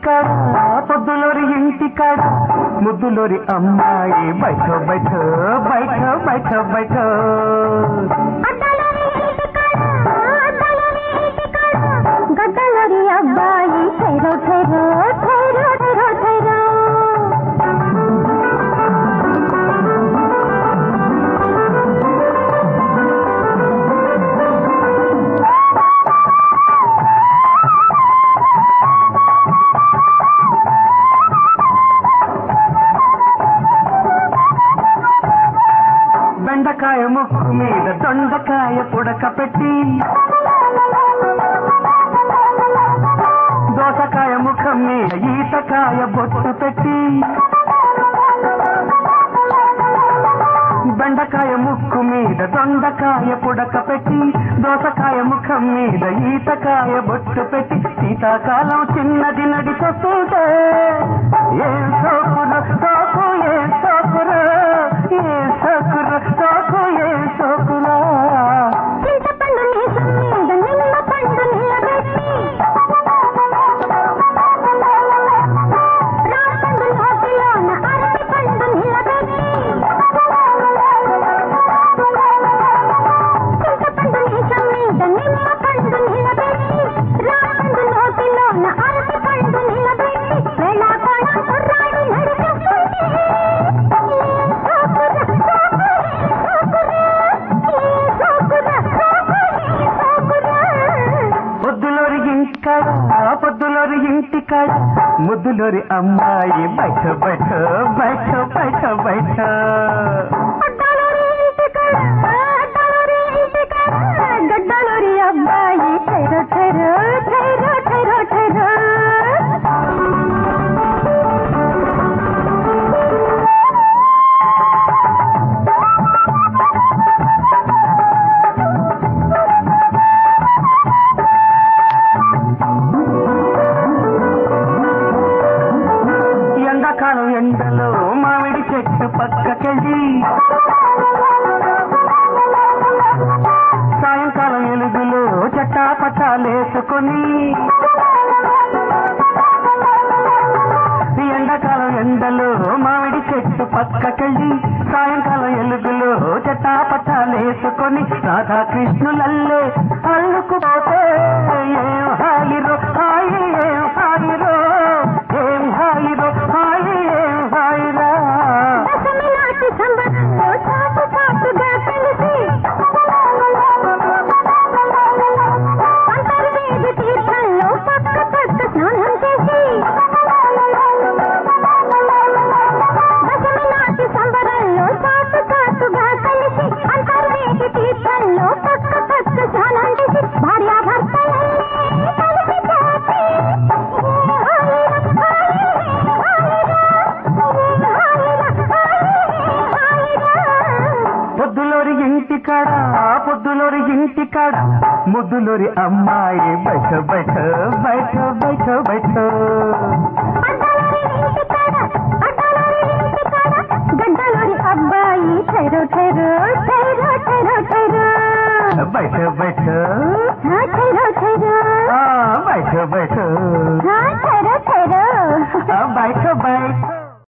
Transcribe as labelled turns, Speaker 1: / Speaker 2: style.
Speaker 1: కాడ పొద్దులోరి ఇంటి కాడ ముద్దులోరి అమ్మాయి బయట బయట బయట బయట బయట
Speaker 2: అడ్డలోని ఇంటి కాడ, అడ్డలోని ఇంటి కాడ, గడ్డలోని అబ్బాయి ఠైరో ఠైరో ఠైరో ఠైరో ఠైరో
Speaker 1: బెండకాయ ముక్కు మీద దొండకాయ పుడక పెట్టి దోసకాయ ముఖం మీద ఈతకాయ బొట్టు పెట్టి బెండకాయ ముక్కు మీద దొండకాయ పుడక పెట్టి దోసకాయ ముఖం మీద ఈతకాయ బొట్టు పెట్టి శీతాకాలం చిన్నది నడిచొస్తుంటే ఏం సోకురు సోకు ఏం సోకురు ఏం సోకురు సోకు ఏం సోకురా
Speaker 2: చింతపండు నీసం మీద నిమ్మ పండు నిలబెట్టి రాపండు నోటిలోన అరటి పండు నిలబెట్టి చింతపండు నీసం మీద నిమ్మ పండు నిలబెట్టి రాపండు నోటిలోన అరటి పండు నిలబెట్టి వేళాకోళం కుర్రాడు నడిపిస్తుంటే సోకుర సోకుర సోకుర
Speaker 1: పొద్దులోరి ఇంటికాడ పొద్దులోరి ఇంటికాడ ముద్దులోరి అమ్మాయి బయట బయట బయట బయట బయట
Speaker 2: అడ్డాలోరి ఇంటికాడ, అడ్డాలోరి ఇంటికాడ, గడ్డాలోరి అబ్బాయి ఠైరో ఠైరో ఠైరో ఠైరో ఠైరో
Speaker 1: ఎండాకాలం ఎండలో మామిడి చెట్టు పక్కకెళ్ళి సాయంకాలం ఎలుగులో చట్టా పట్టాలేసుకొని ఎండాకాలం ఎండలో మామిడి చెట్టు పక్కకెళ్ళి సాయంకాలం ఎలుగులో చట్టా పట్టాలేసుకొని రాధాకృష్ణులల్లే అల్లుకుపోతే ఏం హాయిరో హాయి ఏం హాయిరో ఏం హాయిరో హాయి ఏం హాయిరా
Speaker 2: దశమి నాటి సంబరంలో చాటు చాటుగా కలిసి అంతర్వేది తీర్థంలో పక్క పక్క స్నానం చేసి దశమి నాటి సంబరంలో చాటు చాటుగా కలిసి అంతర్వేది తీర్థంలో పక్క పక్క స్నానం చేసి భార్యాభర్తలన్నీ కలిసి పోతే
Speaker 1: పొద్దులోరి ఇంటి కాడ పొద్దులోరి ఇంటి కాడ ముద్దులోరి అమ్మాయి బయట బయట బయట బయట బయట
Speaker 2: గడ్డలోని అబ్బాయి ఠైరో ఠైరో ఠైరో ఠైరో ఠైరో
Speaker 1: బయట బయట